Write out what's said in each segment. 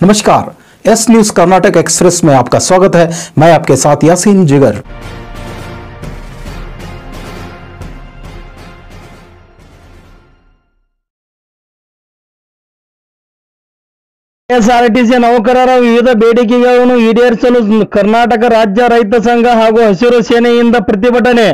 नमस्कार S news Karnataka express में आपका स्वागत है मैं आपके साथ यासीन जिगर ಕೆಎಸ್ಆರ್ಟಿಸಿ ನೌಕರರ ವಿವಿಧ ಬೇಡಿಕೆಗಳನ್ನು ಈಡೇರಿಸಲು ಕರ್ನಾಟಕ ರಾಜ್ಯ ರೈತ ಸಂಘ ಹಾಗೂ ಹಸಿರು ಸೇನೆಯಿಂದ ಪ್ರತಿಭಟನೆ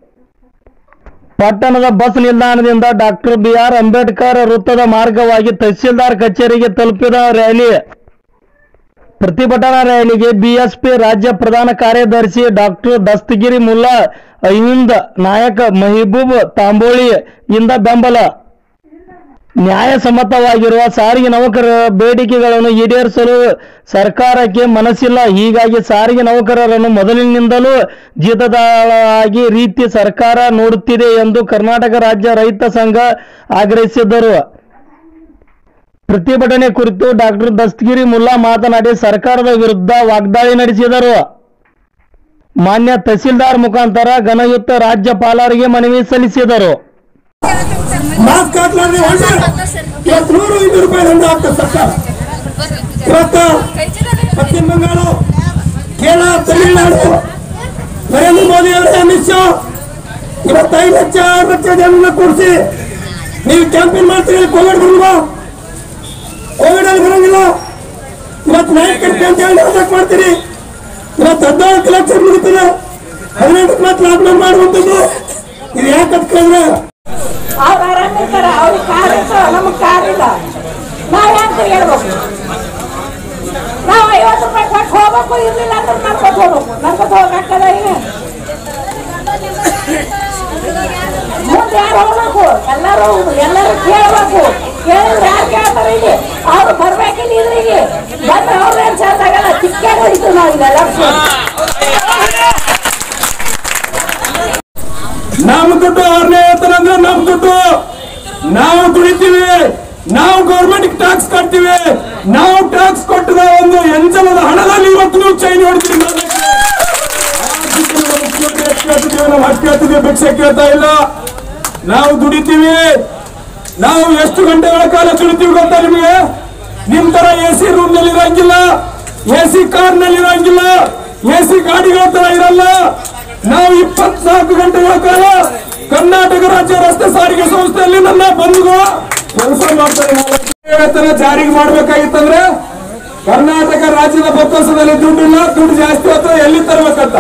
ಪಟ್ಟಣದ ಬಸ್ ನಿಲ್ದಾಣದಿಂದ ಡಾಕ್ಟರ್ ಬಿಆರ್ ಅಂಬೇಡ್ಕರ್ ವೃತ್ತದ ಮಾರ್ಗವಾಗಿ ತಹಸೀಲ್ದಾರ್ ಕಚೇರಿಗೆ ತಲುಪಿದ ರ್ಯಾಲಿ ಪ್ರತಿಭಟನಾ ರ್ಯಾಲಿಗೆ ಬಿಎಸ್ಪಿ ರಾಜ್ಯ ಪ್ರಧಾನ ಕಾರ್ಯದರ್ಶಿ ಡಾಕ್ಟರ್ ದಸ್ತಗಿರಿ ಮುಲ್ಲಾ ಅಹಿಂದ್ ನಾಯಕ ಮಹಿಬೂಬ್ ತಾಂಬೋಳಿ ಇಂದ ಬೆಂಬಲ ನ್ಯಾಯಸಮ್ಮತವಾಗಿರುವ ಸಾರಿಗೆ ನೌಕರರ ಬೇಡಿಕೆಗಳನ್ನು ಈಡೇರಿಸಲು ಸರ್ಕಾರಕ್ಕೆ ಮನಸ್ಸಿಲ್ಲ ಹೀಗಾಗಿ ಸಾರಿಗೆ ನೌಕರರನ್ನು ಮೊದಲಿನಿಂದಲೂ ಜೀತದಾಳಾಗಿ ರೀತಿ ಸರ್ಕಾರ ನೋಡುತ್ತಿದೆ ಎಂದು ಕರ್ನಾಟಕ ರಾಜ್ಯ ರೈತ ಸಂಘ ಆಗ್ರಹಿಸಿದ್ದರು ಪ್ರತಿಭಟನೆ ಕುರಿತು ಡಾಕ್ಟರ್ ದಸ್ತಗಿರಿ ಮುಲ್ಲಾ ಮಾತನಾಡಿ ಸರ್ಕಾರದ ವಿರುದ್ಧ ವಾಗ್ದಾಳಿ ನಡೆಸಿದರು ಮಾನ್ಯ ತಹಸೀಲ್ದಾರ್ ಮುಖಾಂತರ ಘನಯುಕ್ತ ರಾಜ್ಯಪಾಲರಿಗೆ ಮನವಿ ಸಲ್ಲಿಸಿದರು ಮಾಸ್ಕ್ ಹಾಕ್ಲಾರ್ದೆ ಹೊಂಟ್ರೆ ಇವತ್ತು ನೂರು ಇನ್ನೂರು ರೂಪಾಯಿ ದಂಡ ಆಗ್ತದೆ ಸರ್ಕಾರ ಇವತ್ತು ಪಶ್ಚಿಮ ಬಂಗಾಳ ಕೇರಳ ತಮಿಳುನಾಡು ನರೇಂದ್ರ ಮೋದಿ ಅವರೇ ಅಮಿತ್ ಶಾ ಇವತ್ತು ಐದು ಲಕ್ಷ ಆರು ಲಕ್ಷ ಜನರನ್ನ ಕೂರಿಸಿ ನೀವು ಕ್ಯಾಂಪೇನ್ ಮಾಡ್ತೀರಿ ಕೋವಿಡ್ ಬರಲ್ವಾ ಕೋವಿಡ್ ಅಲ್ಲಿ ಬರಂಗಿಲ್ಲ ಇವತ್ತು ನೈಟ್ ಕಡಿಮೆ ಅಂತ ಹೇಳಿ ನಾಟಕ ಮಾಡ್ತೀರಿ ಇವತ್ತು ಹದಿನಾಲ್ಕು ಲಕ್ಷ ಮುಗಿತದೆ ಹದಿನೆಂಟು ಮತ್ತೆ ಲಾಕ್ಡೌನ್ ಮಾಡುವಂಥದ್ದು ಇದು ಯಾಕಂತ ಕೇಳಿದ್ರೆ ಅವ್ರು ಆರಾಮಿರ್ತಾರ ಅವ್ರಿಗೆ ಕಾರ್ ಇರ್ತವ ನಮಗ್ ಕಾರ್ ಇಲ್ಲ ನಾವ್ ಹೆಂಗ್ ತಿರ್ಗಾಡ್ಬೇಕು ನಾವ್ ಐವತ್ತು ರೂಪಾಯಿ ಕೊಟ್ಟು ಹೋಗ್ಬೇಕು ಇರ್ಲಿಲ್ಲ ಅಂದ್ರೆ ನಡ್ಕೊತ ಹೋಗ್ಬೇಕು ನಡ್ಕೊತ ಹೋಗಕ್ಕಾಗದ ಈಗ ಮುಂದೆ ಯಾರು ಹೋಗ್ಬೇಕು ಎಲ್ಲರೂ ಎಲ್ಲರೂ ಕೇಳ್ಬೇಕು ಕೇಳಿದ್ರೆ ಯಾರು ಕೇಳ್ತಾರ ಇಲ್ಲಿ ಅವ್ರು ಬರ್ಬೇಕಿಲ್ಲ ಇದ್ರಿಗೆ ಬಂದ್ರೆ ಅವ್ರೇನ್ ಚಂದ ಆಗಲ್ಲ ಚಿಕ್ಕ ಹೊಡಿತು ನಾವು ಇಲ್ಲೆಲ್ಲ ನಮ್ ದುಡ್ಡು ಅವ್ರನ್ನೇ ಹೇಳ್ತಾರೆ ಅಂದ್ರೆ ನಮ್ ದುಡ್ಡು ನಾವು ದುಡಿತೀವಿ ನಾವು ಗೌರ್ಮೆಂಟ್ ಟ್ಯಾಕ್ಸ್ ಕಟ್ತೀವಿ ನಾವು ಟ್ಯಾಕ್ಸ್ ಕೊಟ್ಟದ ಒಂದು ಎಂಜಲದ ಹಣದಲ್ಲಿ ಇವತ್ತು ನೀವು ಚೈನ್ ಹೊಡ್ತೀವಿ ನಾವು ಹಟ್ಟು ಕೇಳ್ತೀವಿ ಭಿಕ್ಷೆ ಕೇಳ್ತಾ ಇಲ್ಲ ನಾವು ದುಡಿತೀವಿ ನಾವು ಎಷ್ಟು ಗಂಟೆಗಳ ಕಾಲ ದುಡಿತೀವಿ ಗೊತ್ತಾ ನಿಮಗೆ ನಿಮ್ ತರ ಎ ಸಿ ರೂಮ್ ನಲ್ಲಿ ಇರಂಗಿಲ್ಲ ಎ ಸಿ ಕಾರ್ ನಲ್ಲಿ ಇರಂಗಿಲ್ಲ ಎ ಸಿ ಗಾಡಿಗಳ ತರ ಇರಲ್ಲ ನಾವು ಇಪ್ಪತ್ನಾಲ್ಕು ಗಂಟೆಗಳ ಕಾಲ ಕರ್ನಾಟಕ ರಾಜ್ಯ ರಸ್ತೆ ಸಾರಿಗೆ ಸಂಸ್ಥೆಯಲ್ಲಿ ನನ್ನ ಬಂಧುಗಳು ಕೆಲಸ ಮಾಡ್ತಾರೆ ವೇತನ ಜಾರಿಗೆ ಮಾಡ್ಬೇಕಾಗಿತ್ತಂದ್ರೆ ಕರ್ನಾಟಕ ರಾಜ್ಯದ ಬೊಕ್ಕಸದಲ್ಲಿ ದುಡ್ಡಿಲ್ಲ ದುಡ್ಡು ಜಾಸ್ತಿ ಹತ್ರ ಎಲ್ಲಿ ತರಬೇಕಂತ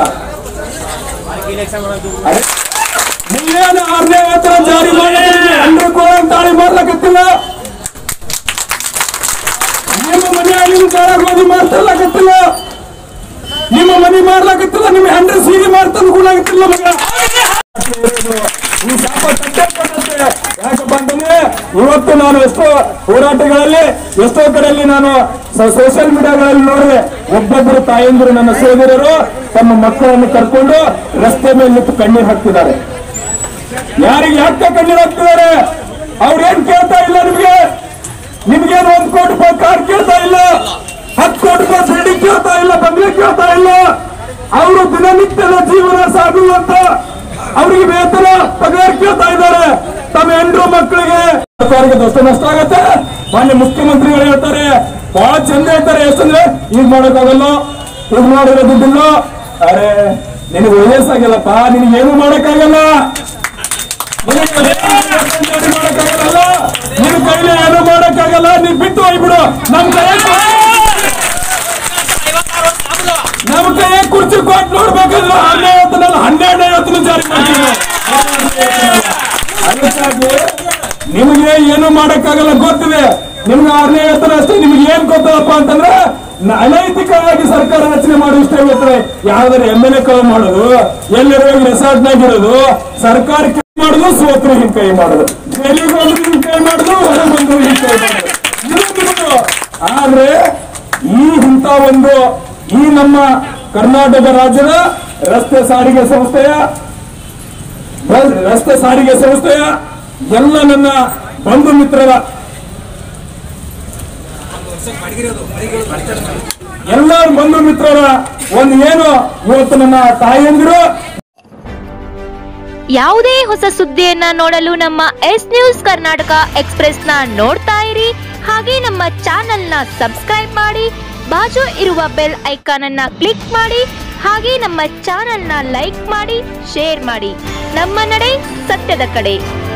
ನೀವೇನು ಆರನೇ ವೇತನ ಜಾರಿ ಮಾಡಿ ಎಲ್ಲರೂ ಕೂಡ ತಾಳಿ ಮಾಡ್ಲಕತ್ತಿಲ್ಲ ನಿಮ್ಮ ಮನೆಯಲ್ಲಿ ಗಾಳ ಗೋಧಿ ಮಾಡ್ತಲ್ಲಕತ್ತಿಲ್ಲ ನಿಮ್ಮ ಮನೆ ಮಾಡ್ಲಾಕತ್ತಿಲ್ಲ ನಿಮ್ಮ ಹೆಂಡ್ರ ಸೀರೆ ಮಾಡ್ತಂದು ಕೂಡಾಗತ್ತಿಲ್ಲ ಮಗ ಈ ಶಾಪ ತಟ್ಟೆ ಕೊಟ್ಟಂತೆ. ಯಾಕಪ್ಪ ಅಂತಂದ್ರೆ ಇವತ್ತು ನಾನು ಎಷ್ಟೋ ಹೋರಾಟಗಳಲ್ಲಿ ಎಷ್ಟೋ ಕಡೆಯಲ್ಲಿ ನಾನು ಸೋಷಿಯಲ್ ಮೀಡಿಯಾಗಳಲ್ಲಿ ನೋಡಿದೆ ಒಬ್ಬೊಬ್ಬರು ತಾಯಂದಿರು ನನ್ನ ಸೋದರರು ತಮ್ಮ ಮಕ್ಕಳನ್ನು ಕರ್ಕೊಂಡು ರಸ್ತೆ ಮೇಲೆ ನಿಂತು ಕಣ್ಣೀರು ಹಾಕ್ತಿದ್ದಾರೆ ಯಾರಿಗೆ ಯಾಕೆ ಕಣ್ಣೀರು ಹಾಕ್ತಿದ್ದಾರೆ ಅವ್ರೇನ್ ಕೇಳ್ತಾ ಇಲ್ಲ ನಿಮ್ಗೆ ನಿಮ್ಗೇನು ಒಂದ್ ಕೋಟಿ ರೂಪಾಯಿ ಕಾರ್ ಕೇಳ್ತಾ ಇಲ್ಲ ಹತ್ತು ಕೋಟಿ ರೂಪಾಯಿ ಬಿಲ್ಡಿಂಗ್ ಕೇಳ್ತಾ ಇಲ್ಲ ಬಂಗ್ಲೆ ಕೇಳ್ತಾ ಇಲ್ಲ ಅವರು ದಿನನಿತ್ಯದ ಜೀವನ ಸಾಗುವಂತ ಅವರಿಗೆ ವೇತನ ಪಗಾರ ಕೇಳ್ತಾ ಇದ್ದಾರೆ ತಮ್ಮ ಹೆಂಡ್ರು ಮಕ್ಕಳಿಗೆ ಸರ್ಕಾರಕ್ಕೆ ದಷ್ಟ ನಷ್ಟ ಆಗತ್ತೆ ಮಾನ್ಯ ಮುಖ್ಯಮಂತ್ರಿಗಳು ಹೇಳ್ತಾರೆ ಬಹಳ ಚಂದ ಹೇಳ್ತಾರೆ ಎಷ್ಟಂದ್ರೆ ಈಗ ಮಾಡೋಕ್ಕಾಗಲ್ಲ ಈಗ ಮಾಡಿರೋ ದುಡ್ಡಿಲ್ಲ ಅರೆ ನಿನಗೆ ವಯಸ್ಸಾಗಿಲ್ಲಪ್ಪ ನಿನಗೆ ಏನು ಮಾಡಕ್ಕಾಗಲ್ಲ ಮಾಡಕ್ಕಾಗಲ್ಲ ನಿನ್ ಕೈಲಿ ಏನು ಮಾಡಕ್ಕಾಗಲ್ಲ ನೀನ್ ಬಿಟ್ಟು ಹೋಗ್ಬಿಡು ನಮ್ ಕೈ ನಮ್ ಕೈ ಕುರ್ಚಿ ಕೊಟ್ಟು ನೋಡ್ಬೇಕಂದ್ರೆ ಹನ್ನೆರಡು ಹನ್ನೆರಡು ಐವತ್ತು ಜಾರಿ ಮಾಡ್ತೀವಿ ಅದಕ್ಕಾಗಿ ನಿಮಗೆ ಏನು ಮಾಡಕ್ಕಾಗಲ್ಲ ಗೊತ್ತಿದೆ ನಿಮ್ಗೆ ಆರನೇ ವೇತನ ಅಷ್ಟೇ ನಿಮ್ಗೆ ಏನ್ ಗೊತ್ತದಪ್ಪ ಅಂತಂದ್ರೆ ನ- ಅನೈತಿಕವಾಗಿ ಸರ್ಕಾರ ರಚನೆ ಮಾಡಿ ಇಷ್ಟ ಹೇಳ್ತಾರೆ ಯಾವ್ದಾರು ಎಮ್ ಎಲ್ ಎ ಕೈ ಮಾಡೋದು ಎಲ್ಲರೂ ಹೋಗಿ ರೆಸಾರ್ಟ್ ನಾಗ ಇರೋದು ಸರ್ಕಾರ ಕೈ ಮಾಡೋದು ಸೋತ್ರು ಹಿಂಗ್ ಕೈ ಮಾಡೋದು ಜೈಲಿಗೆ ಹೋದ್ರು ಹಿಂಗ್ ಕೈ ಮಾಡೋದು ಹೊರಗೆ ಬಂದ್ರು ಹಿಂಗ್ ಕೈ ಮಾಡೋದು ಇದು ನಿಮ್ದು. ಆದ್ರೆ ಈ ಇಂಥ ಒಂದು ಈ ನಮ್ಮ ಕರ್ನಾಟಕ ರಾಜ್ಯದ ರಸ್ತೆ ಸಾರಿಗೆ ಸಂಸ್ಥೆಯ ರ- ರಸ್ತೆ ಸಾರಿಗೆ ಸಂಸ್ಥೆಯ ಎಲ್ಲ ನನ್ನ ಬಂಧು ಮಿತ್ರರ ಎಲ್ಲ ಬಂಧು ಮಿತ್ರರ ಒಂದು ಏನು ಇವತ್ತು ನನ್ನ ತಾಯಿಯಂದಿರು ಯಾವುದೇ ಹೊಸ ಸುದ್ದಿಯನ್ನ ನೋಡಲು ನಮ್ಮ ಎಸ್ ನ್ಯೂಸ್ ಕರ್ನಾಟಕ ಎಕ್ಸ್ಪ್ರೆಸ್ನ ನೋಡ್ತಾ ಇರಿ ಹಾಗೆ ನಮ್ಮ ಚಾನೆಲ್ನ ಸಬ್ಸ್ಕ್ರೈಬ್ ಮಾಡಿ ಬಾಜು ಇರುವ ಬೆಲ್ ಐಕಾನ್ ಅನ್ನ ಕ್ಲಿಕ್ ಮಾಡಿ ಹಾಗೆ ನಮ್ಮ ಚಾನೆಲ್ನ ಲೈಕ್ ಮಾಡಿ ಶೇರ್ ಮಾಡಿ ನಮ್ಮ ನಡೆ ಸತ್ಯದ ಕಡೆ